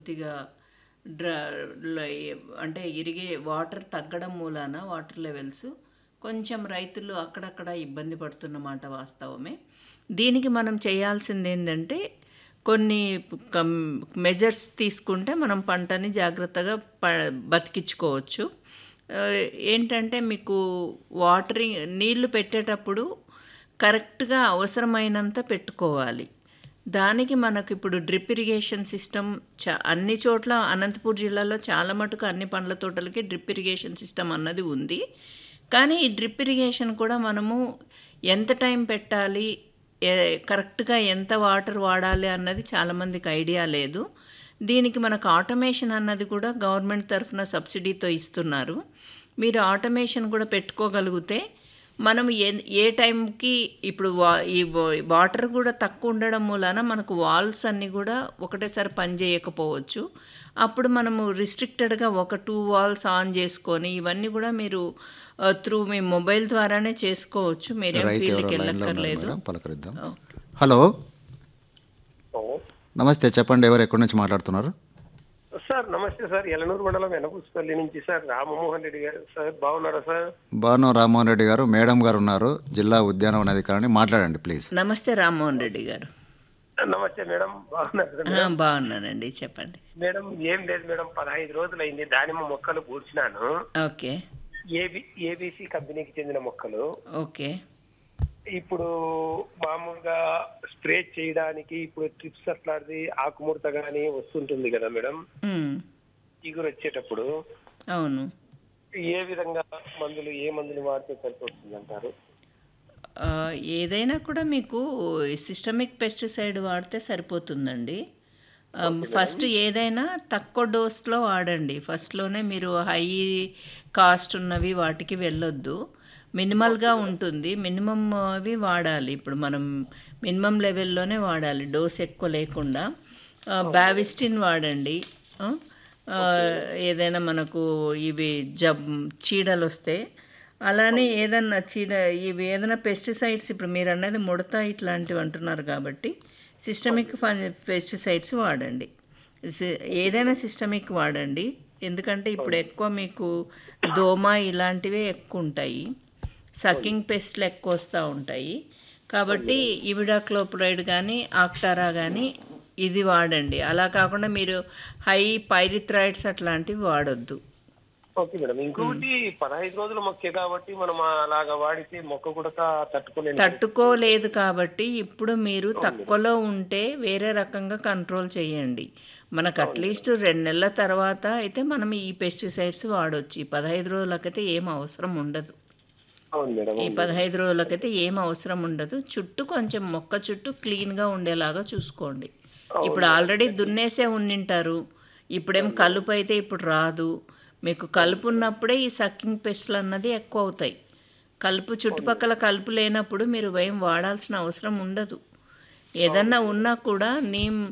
పూర్తిగా డ్రా లో- అంటే ఇరిగే వాటర్ తగ్గడం మూలాన వాటర్ లెవెల్స్ కొంచెం రైతులు అక్కడక్కడ ఇబ్బంది పడుతున్నమాట వాస్తవమే దీనికి మనం చేయాల్సింది ఏంటంటే కొన్ని మెజర్స్ తీసుకుంటే మనం పంటని జాగ్రత్తగా ప బతికించుకోవచ్చు ఆ, ఏంటంటే మీకు వాటరింగ్ నీళ్లు పెట్టేటప్పుడు కరెక్ట్గా అవసరమైనంత పెట్టుకోవాలి దానికి మనకు ఇప్పుడు డ్రిప్ ఇరిగేషన్ సిస్టమ్ చా అన్ని చోట్ల అనంతపూర్ జిల్లాలో చాలా మటుకు అన్ని పండ్ల తోటలకి డ్రిప్ ఇరిగేషన్ సిస్టమ్ అన్నది ఉంది కానీ ఈ డ్రిప్ ఇరిగేషన్ కూడా మనము ఎంత టైం పెట్టాలి ఏ- కరెక్ట్గా ఎంత వాటర్ వాడాలి అన్నది చాలామందికి ఐడియా లేదు దీనికి మనకు ఆటోమేషన్ అన్నది కూడా గవర్నమెంట్ తరఫున సబ్సిడీతో ఇస్తున్నారు మీరు ఆటోమేషన్ కూడా పెట్టుకోగలిగితే మనం ఏ ఏ టైంకి ఇప్పుడు వా ఈ వా- వాటర్ కూడా తక్కువ ఉండడం మూలాన మనకు వాల్వ్స్ అన్నీ కూడా ఒకటేసారి పని చేయకపోవచ్చు అప్పుడు మనము రిస్ట్రిక్టెడ్గా ఒక టూ వాల్స్ ఆన్ చేసుకొని ఇవన్నీ కూడా మీరు త్రూ మీ మొబైల్ ద్వారానే చేసుకోవచ్చు మీరేం రైతు ఎవరో ఫీల్డ్కి లైన్లో ఉన్నారు వెళ్ళక్కర్లేదు మేడం పలకరిద్దాం ఓకే. హలో ఓ. నమస్తే చెప్పండి ఎవరు ఎక్కడి నుంచి మాట్లాడుతున్నారు సార్ నమస్తే సార్ ఎలనూరు మండలం ఎనపుస్పల్లి నుంచి సార్ రామమోహన్ రెడ్డి గారు సార్ బాగున్నారా సార్ బాను రామ్మోహన్ రెడ్డి గారు మేడం గారు ఉన్నారు జిల్లా ఉద్యానవన అధికారిని మాట్లాడండి ప్లీజ్ నమస్తే రామ్మోహన్ రెడ్డి గారు నమస్తే మేడం బాగున్నారు కదా ఆ, బాగున్నానండి చెప్పండి మేడం ఏం లేదు మేడం పదహైదు రోజులు అయింది దానిమ్మ మొక్కలు పూడ్చినాను ఓకే ఏబి ఏబిసి కంపెనీకి చెందిన మొక్కలు ఓకే ఇప్పుడు మామూలుగా స్ప్రే చేయడానికి ఇప్పుడు ట్రిప్స్ అట్లాంటిది ఆకుముడత గానీ వస్తుంటుంది కదా మేడం ఉమ్, ఇగురు వచ్చేటప్పుడు అవును ఏ విధంగా మందులు ఏ మందులు వాడితే సరిపోతుంది అంటారు ఆ, ఏదైనా కూడా మీకు సిస్టమిక్ పెస్టిసైడ్ వాడితే సరిపోతుందండి ఆ, ఫస్ట్ ఏదైనా తక్కువ డోస్లో వాడండి ఫస్ట్లోనే మీరు హై కాస్ట్ ఉన్నవి వాటికి వెళ్ళొద్దు మినిమల్గా ఉంటుంది మినిమం అవి వాడాలి ఇప్పుడు మనం మినిమం లెవెల్లోనే వాడాలి డోస్ ఎక్కువ లేకుండా ఆ, బావిస్టిన్ వాడండి ఆ, ఆ, ఏదైనా మనకు ఇవి జబ్ చీడలు వస్తే అలానే ఏదన్నా చీడ ఇవి ఏదైనా పెస్టిసైడ్స్ ఇప్పుడు మీరు అన్నది ముడత ఇట్లాంటివి అంటున్నారు కాబట్టి సిస్టమిక్ పెస్టిసైడ్స్ వాడండి సి- ఏదైనా సిస్టమిక్ వాడండి ఎందుకంటే ఇప్పుడు ఎక్కువ మీకు దోమ ఇలాంటివే ఎక్కువ ఉంటాయి సకింగ్ పెస్ట్లు ఎక్కువ వస్తూ ఉంటాయి కాబట్టి ఇవిడాక్లోప్రైడ్ కానీ ఆక్టారా కానీ ఇది వాడండి అలా కాకుండా మీరు హై పైరిథ్రాయిడ్స్ అట్లాంటివి వాడొద్దు ఓకే మేడం ఇంకొకటి పదహైదు రోజుల మొక్కే కాబట్టి మనం అలాగా వాడితే మొక్క కూడా తట్టుకోలేని తట్టుకోలేదు కాబట్టి ఇప్పుడు మీరు తక్కువలో ఉంటే వేరే రకంగా కంట్రోల్ చేయండి మనకు అట్లీస్ట్ రెండు నెలల తర్వాత అయితే మనం ఈ పెస్టిసైడ్స్ వాడొచ్చు ఈ పదహైదు రోజులకైతే ఏం అవసరం ఉండదు అవును మేడం ఈ పదహైదు రోజులకైతే ఏం అవసరం ఉండదు చుట్టూ కొంచెం మొక్క చుట్టూ క్లీన్గా ఉండేలాగా చూసుకోండి ఇప్పుడు ఆల్రెడీ దున్నేసే ఉండింటారు ఇప్పుడేం కలుపు అయితే ఇప్పుడు రాదు మీకు కలుపు ఉన్నప్పుడే ఈ సక్కింగ్ పెస్ట్లు అన్నది ఎక్కువ అవుతాయి కలుపు చుట్టుపక్కల కలుపు లేనప్పుడు మీరు ఏం వాడాల్సిన అవసరం ఉండదు ఏదన్నా ఉన్నా కూడా నీమ్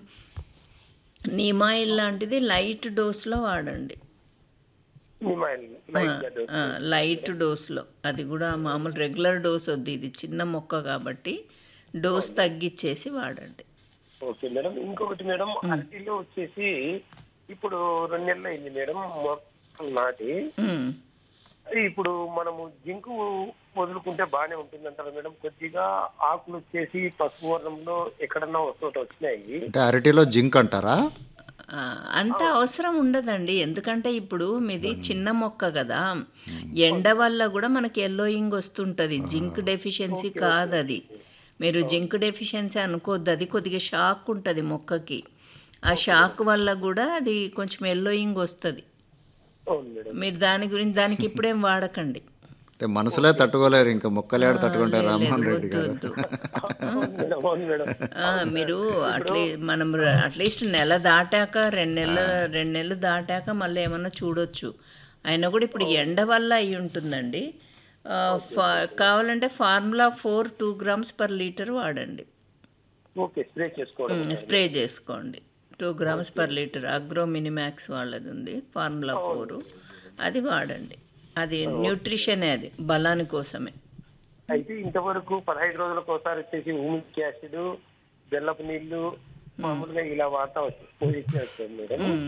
నీమాయిల్ లాంటిది లైట్ డోస్లో వాడండి నిమాయిల్ లైట్ గా dose. ఆ, లైట్ డోస్లో అది కూడా మామూలు రెగ్యులర్ డోస్ వద్దు ఇది చిన్న మొక్క కాబట్టి డోస్ తగ్గించేసి వాడండి ఓకే మేడం ఇంకొకటి మేడం అరటిలో వచ్చేసి ఇప్పుడు రెండు నెలలు అయింది మేడం మొక్కలు నాటి ఉమ్. ఇప్పుడు మనము జింకు వదులుకుంటే బాగానే ఉంటుంది అంటారు మేడం కొద్దిగా ఆకులు వచ్చేసి పసుపు వర్ణంలో ఎక్కడన్నా ఒక చోట వచ్చినాయి అంటే అరటిలో జింక్ అంటారా ఆ, అంత అవసరం ఉండదండి ఎందుకంటే ఇప్పుడు మీది చిన్న మొక్క కదా ఎండ వల్ల కూడా మనకి ఎల్లోయింగ్ వస్తుంటుంది జింక్ డెఫిషియన్సీ కాదు అది మీరు జింక్ డెఫిషియన్సీ అనుకోవద్దు అది కొద్దిగా షాక్ ఉంటుంది మొక్కకి ఆ షాక్ వల్ల కూడా అది కొంచెం ఎల్లోయింగ్ వస్తుంది అవును మేడం మీరు దాని గురించి దానికి ఇప్పుడేం వాడకండి అంటే మనసులే తట్టుకోలేరు ఇంకా మొక్కలు ఏడ తట్టుకుంటారు లేదు, రామ్మోహన్ లేదు, రెడ్డి వద్దు గారు వద్దు అవును మేడం అవును మేడం ఆ, మీరు అట్లీ మనం అట్లీస్ట్ నెల దాటాక రెండు నెలలు రెండు నెలలు దాటాక మళ్ళీ ఏమన్నా చూడొచ్చు అయినా కూడా ఇప్పుడు ఎండ వల్ల అయి ఉంటుందండి ఆ, ఫా- కావాలంటే formula four two grams per litre వాడండి ఓకే స్ప్రే చేసుకోవడం ఉమ్, స్ప్రే చేసుకోండి two grams per litre agro Minimax వాళ్ళది ఉంది ఫార్ములా ఫోర్ అది వాడండి అది న్యూట్రిషనే అది బలాని కోసమే అయితే ఇంతవరకు పదహైదు రోజులకు ఒకసారి వచ్చేసి హ్యూమిక్ యాసిడ్ బెల్లపు నీళ్లు మామూలుగా ఇలా వాడతా వచ్చి వచ్చాను మేడం